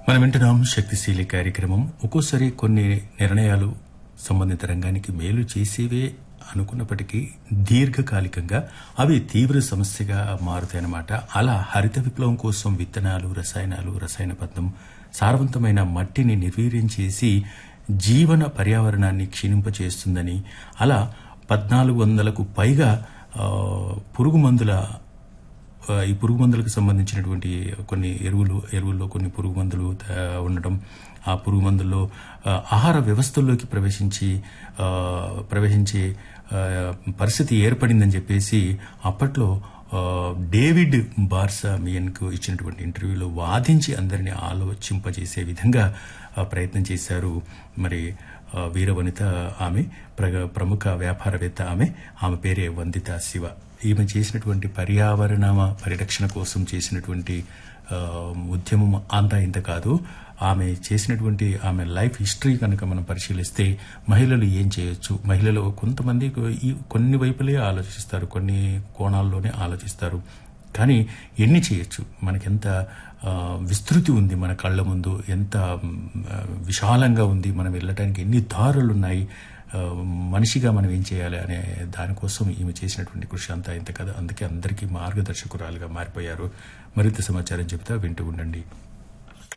మనం వింటున్నాం శక్తిశీలి కార్యక్రమం ఒక్కోసారి కొన్ని నిర్ణయాలు సంబంధిత రంగానికి మేలు చేసేవే అనుకున్నప్పటికీ దీర్ఘకాలికంగా అవి తీవ్ర సమస్యగా మారుతాయన్నమాట అలా హరిత విప్లవం కోసం విత్తనాలు రసాయనాలు రసాయన పద్ధం సారవంతమైన మట్టిని నిర్వీర్యం చేసి జీవన పర్యావరణాన్ని క్షీణింపచేస్తుందని అలా పద్నాలుగు వందలకు పైగా ఆ, పురుగు మందుల ఆ, ఈ పురుగు మందులకు సంబంధించినటువంటి కొన్ని ఎరువులు ఎరువుల్లో కొన్ని పురుగు మందులు ఆ, ఉండటం ఆ పురుగు మందుల్లో ఆ, ఆహార వ్యవస్థల్లోకి ప్రవేశించి ఆ, ప్రవేశించే ఆ, పరిస్థితి ఏర్పడిందని చెప్పేసి అప్పట్లో ఆ, డేవిడ్ బార్సా మియన్కు ఇచ్చినటువంటి ఇంటర్వ్యూలో వాదించి అందరినీ ఆలోచింపజేసే విధంగా ఆ, ప్రయత్నం చేశారు మరి ఆ, వీరవనిత ఆమె ప్రగ- ప్రముఖ వ్యాపారవేత్త ఆమె ఆమె పేరే వందిత శివ ఈమె చేసినటువంటి పర్యావరణ పరిరక్షణ కోసం చేసినటువంటి ఆ, ఉద్యమం అంతా ఇంత కాదు ఆమె చేసినటువంటి ఆమె లైఫ్ హిస్టరీ కనుక మనం పరిశీలిస్తే మహిళలు ఏం చేయొచ్చు మహిళలు కొంతమంది ఈ కొన్ని వైపులే ఆలోచిస్తారు కొన్ని కోణాల్లోనే ఆలోచిస్తారు కానీ ఎన్ని చేయొచ్చు మనకెంత ఆ, విస్తృతి ఉంది మన కళ్ళ ముందు ఎంత మ్, ఆ, విశాలంగా ఉంది మనం వెళ్ళటానికి ఎన్ని దారులు ఉన్నాయి ఆ, మనిషిగా మనం ఏం చేయాలి అనే దానికోసం ఈమె చేసినటువంటి కృషి అంతా ఇంత కదా అందుకే అందరికీ మార్గదర్శకురాలుగా మారిపోయారు మరింత సమాచారం చెప్తా వింటూ ఉండండి